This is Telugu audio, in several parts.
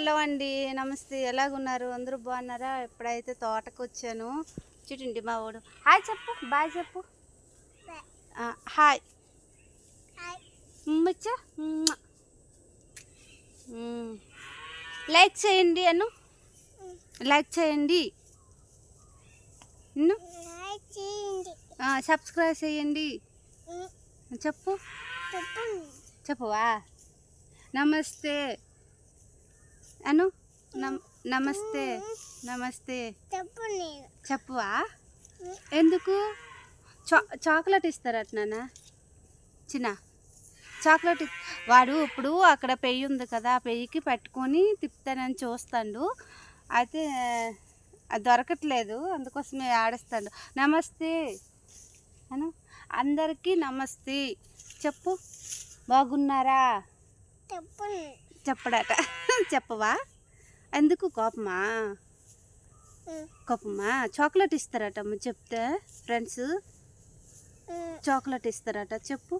హలో అండి నమస్తే ఎలాగున్నారు అందరూ బాగున్నారా ఎప్పుడైతే తోటకు వచ్చాను చూడండి మా వాడు హాయ్ చెప్పు బాయ్ చెప్పు ఆ, హాయ్ ముచ్చ లైక్ చేయండి అను లైక్ చేయండి ఇన్ను ఆ, సబ్స్క్రైబ్ చేయండి చెప్పు చెప్పవా నమస్తే అను నమ్ నమస్తే నమస్తే చెప్పవా ఎందుకు చా చాక్లెట్ ఇస్తారట నాన్న చిన్న చాక్లెట్ ఇ- వాడు ఇప్పుడు అక్కడ పెయ్యి ఉంది కదా ఆ పెయ్యికి పట్టుకొని తిప్పుతానని చూస్తాడు అయితే అది దొరకట్లేదు అందుకోసమే ఆడిస్తాడు నమస్తే అను అందరికీ నమస్తే చెప్పు బాగున్నారా చెప్పడట చెప్పవా ఎందుకు కోపమా కోపమా చాక్లెట్ ఇస్తారట అమ్మ చెప్తే ఫ్రెండ్స్ చాక్లెట్ ఇస్తారట చెప్పు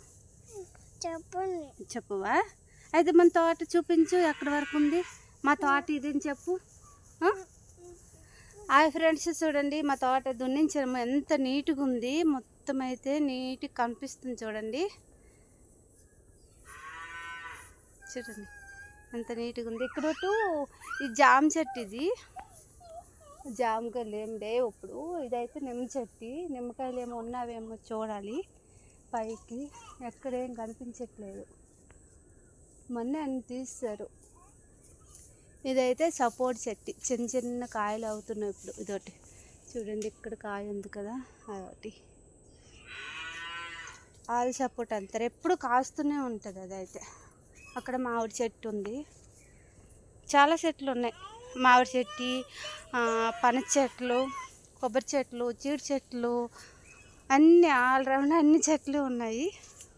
చెప్పవా అయితే మన తోట చూపించు ఎక్కడి వరకు ఉంది మా తోట ఇదని చెప్పు ఆ? హాయ్ ఫ్రెండ్స్ చూడండి మా తోట దున్నించాము ఎంత నీట్గా ఉంది మొత్తం అయితే నీట్గా కనిపిస్తుంది చూడండి చూడండి ఎంత నీట్గా ఉంది ఇక్కడ ఒకటి ఈ జామ చెట్టు ఇది జామకాయలు ఏం లేవు ఇప్పుడు ఇదైతే నిమ్మ చెట్టు నిమ్మకాయలు ఏమో ఉన్నావేమో చూడాలి పైకి ఎక్కడేం కనిపించట్లేదు మొన్న అన్ని తీస్తారు ఇదైతే సపోర్ట్ చెట్టు చిన్న చిన్న కాయలు అవుతున్నాయి ఇప్పుడు ఇదొకటి చూడండి ఇక్కడ కాయ ఉంది కదా అదొకటి ఆల్ సపోర్ట్ అంటారు ఎప్పుడు కాస్తూనే ఉంటుంది అదైతే అక్కడ మామిడి చెట్టు ఉంది చాలా చెట్లు ఉన్నాయి మామిడి చెట్టు ఆ, పనస చెట్లు కొబ్బరి చెట్లు చీడి చెట్లు అన్ని ఆల్రౌండ్ అన్ని చెట్లు ఉన్నాయి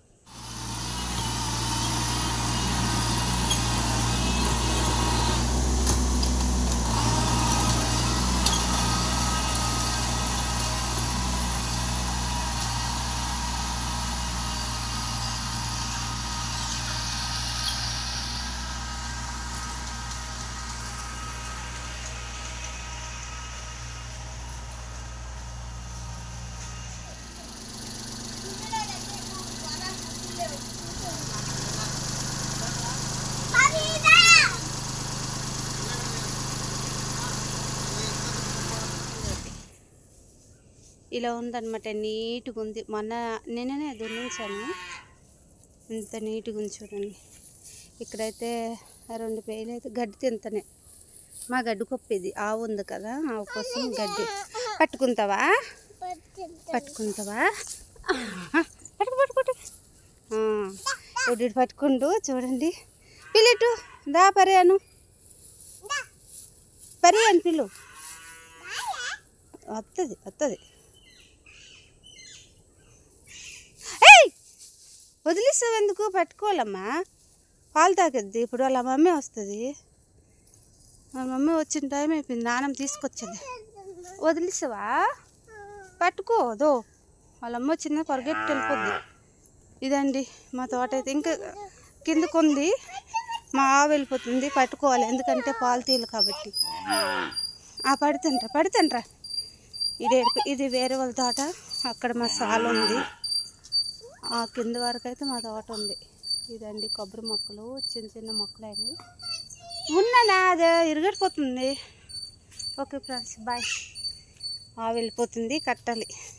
ఇలా ఉందన్నమాట నీట్గా ఉంది మొన్న నిన్ననే దున్నించాను ఇంత నీట్గా ఉంది చూడండి ఇక్కడైతే రెండు పేలు అయితే గడ్డి తింతనే మా గడ్డి కొప్ప ఇది ఆవు ఉంది కదా ఆవు కోసం గడ్డి పట్టుకుంటావా పట్టుకుంటావా ఆహా, పట్టుకు పట్టు పట్టు ఆ, ఇప్పుడు ఇటు పట్టుకుంటూ చూడండి పిల్లిటు దా పరియాను పరియాను పిల్లు వస్తుంది వస్తుంది ఏయ్ వదిలేస్తావు ఎందుకు పట్టుకోవాలమ్మా పాలు తాగద్ది ఇప్పుడు వాళ్ళ మమ్మీ వస్తుంది వాళ్ళ మమ్మీ వచ్చిన టైం అయిపోయింది నాన్నమ్మ తీసుకొచ్చింది వదిలేసావా పట్టుకోదో వాళ్ళ అమ్మ వచ్చింది పరిగెట్టి వెళ్ళిపోద్ది ఇదండి మా తోట అయితే ఇంకా కిందకు ఉంది మా ఆవు వెళ్ళిపోతుంది పట్టుకోవాలి ఎందుకంటే పాలు తీయలు కాబట్టి ఆ పడుతుండ్రా పడుతుండ్రా ఇది ఇది వేరే వాళ్ళ తోట అక్కడ మా సాల ఉంది ఆ కింద వరకు అయితే మా తోట ఉంది ఇదండి కొబ్బరి మొక్కలు చిన్న చిన్న మొక్కలు అయినవి ఉన్నానా అదే ఇరగడిపోతుంది ఓకే ఫ్రెండ్స్ బాయ్ ఆ వెళ్ళిపోతుంది కట్టాలి